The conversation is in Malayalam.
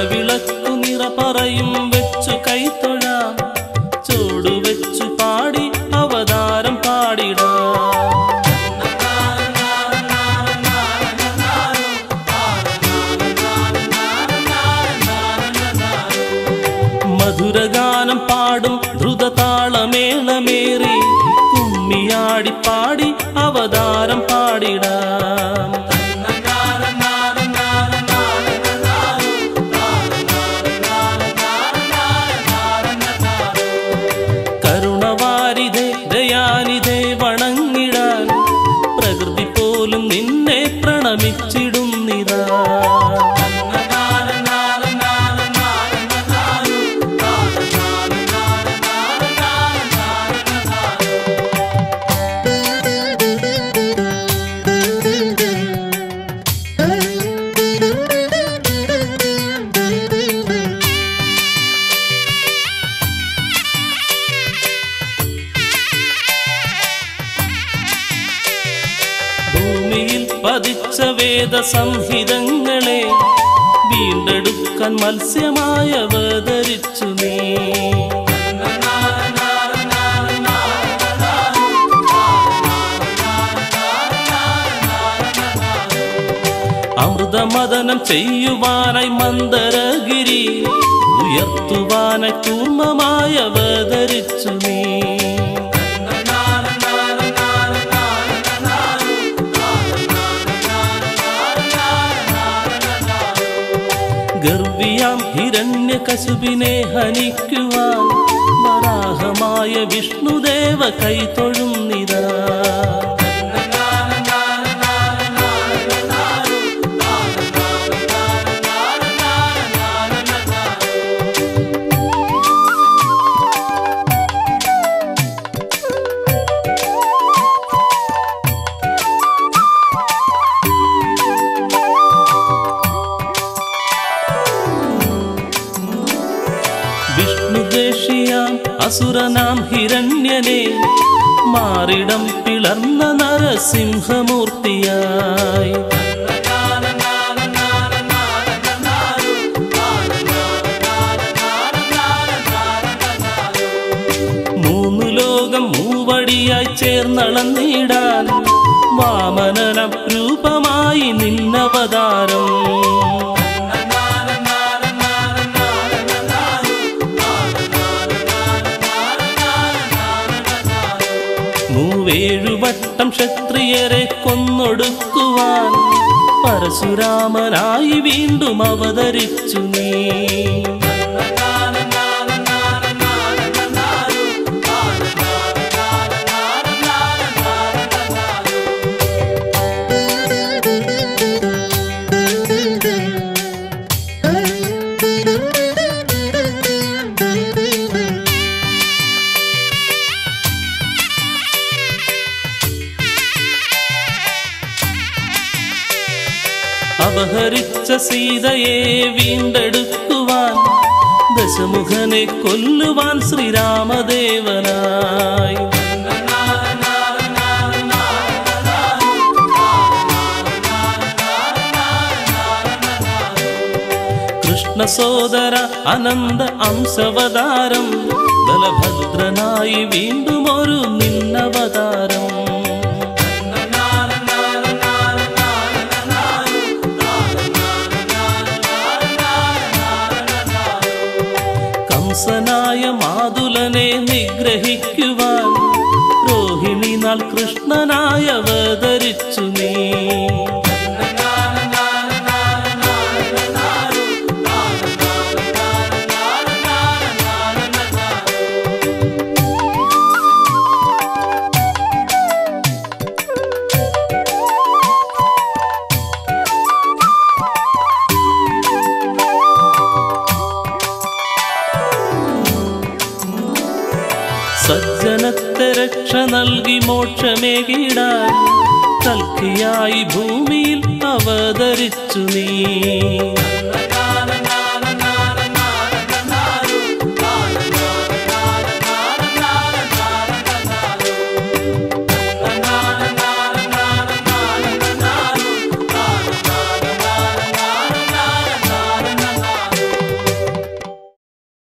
നിലവിളക്കു നിറ പറയും വെച്ചു കൈത്തൊഴാം ചൂടുവെച്ചു പാടി അവതാരം പാടിടാം മധുരഗാനം പാടും ദ്രുതതാളമേളമേറി കുമ്മിയാടി പാടി അവതാരം പാടിടാം കരുണവാരിതേ ദയാനിതേ വണങ്ങിടാൻ പ്രകൃതി പോലും നിന്നെ പ്രണമിച്ചിടുന്നിതാ ഭൂമിയിൽ പതിച്ച വേദ സംഹിതങ്ങളെ വീണ്ടെടുക്കാൻ മത്സ്യമായി അവതരിച്ചു നീ അമൃതമദനം ചെയ്യുവാനായി മന്ദരഗിരി ഉയർത്തുവാനായി കൂർമ്മമായി അവതരിച്ചു നീ ഗർവിയാം ഹിരണ്യ കശുബിനെ ഹനിക്കുവാൻ വരാഹമായ വിഷ്ണുദേവ കൈതൊഴുന്നിതാ വിഷ്ണുദേശിയാം അസുരനാം ഹിരണ്യനെ മാറിടം പിളർന്ന നരസിംഹമൂർത്തിയായി മൂന്നു ലോകം മൂവടിയായി ചേർന്നളന്നിടാൻ വാമനനം രൂപമായി നിന്നവതാരം മൂവേഴുവട്ടം ക്ഷത്രിയരെ കൊന്നൊടുക്കുവാൻ പരശുരാമനായി വീണ്ടും അവതരിച്ചു നീ അപഹരിച്ച സീതയെ വീണ്ടെടുക്കുവാൻ ദശമുഖനെ കൊല്ലുവാൻ ശ്രീരാമദേവനായി കൃഷ്ണസോദര അനന്ത അംശവതാരം ബലഭദ്രനായി വീണ്ടും ഒരു നിന്നവതാരം കംസനായ മാതുലനെ നിഗ്രഹിക്കുവാൻ രോഹിണി നാൾ കൃഷ്ണനായി അവതരിച്ചു നീ സജ്ജനത്തെ രക്ഷ നൽകി മോക്ഷമേകിടാൻ കൽക്കിയായി ഭൂമിയിൽ അവതരിച്ചു നീ